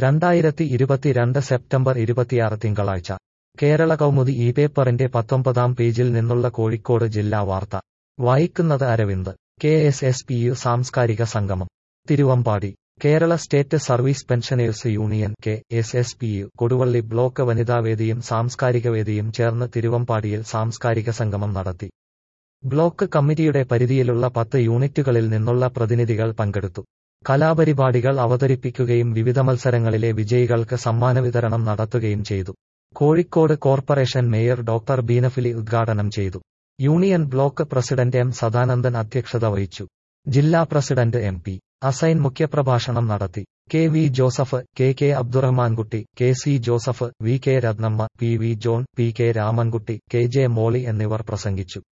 രണ്ടായിരത്തി ഇരുപത്തിരണ്ട് സെപ്റ്റംബർ ഇരുപത്തിയാറ് തിങ്കളാഴ്ച കേരള കൗമുദി ഈ പേപ്പറിന്റെ പത്തൊമ്പതാം പേജിൽ നിന്നുള്ള കോഴിക്കോട് ജില്ലാ വാർത്ത വായിക്കുന്നത് Aravind K S S P U സാംസ്കാരിക സംഗമം Thiruvambadi Kerala state service pensioners union K S S P U Koduvally block വനിതാവേദിയും സാംസ്കാരികവേദിയും ചേർന്ന് തിരുവമ്പാടിയിൽ സാംസ്കാരിക സംഗമം നടത്തി ബ്ലോക്ക് കമ്മിറ്റിയുടെ പരിധിയിലുള്ള പത്ത് യൂണിറ്റുകളിൽ നിന്നുള്ള പ്രതിനിധികൾ പങ്കെടുത്തു കലാപരിപാടികൾ അവതരിപ്പിക്കുകയും വിവിധ മത്സരങ്ങളിലെ വിജയികൾക്ക് സമ്മാന വിതരണം നടത്തുകയും ചെയ്തു Kozhikode corporation mayor doctor Beena Philip ഉദ്ഘാടനം ചെയ്തു union block president M Sadanandan അധ്യക്ഷത വഹിച്ചു ജില്ലാ പ്രസിഡന്റ് എം പി അസൈൻ മുഖ്യപ്രഭാഷണം നടത്തി K V Joseph K K Abdurahmankutty K C Joseph V K Rathnamma P V John P K Ramankutty K J Molly എന്നിവർ പ്രസംഗിച്ചു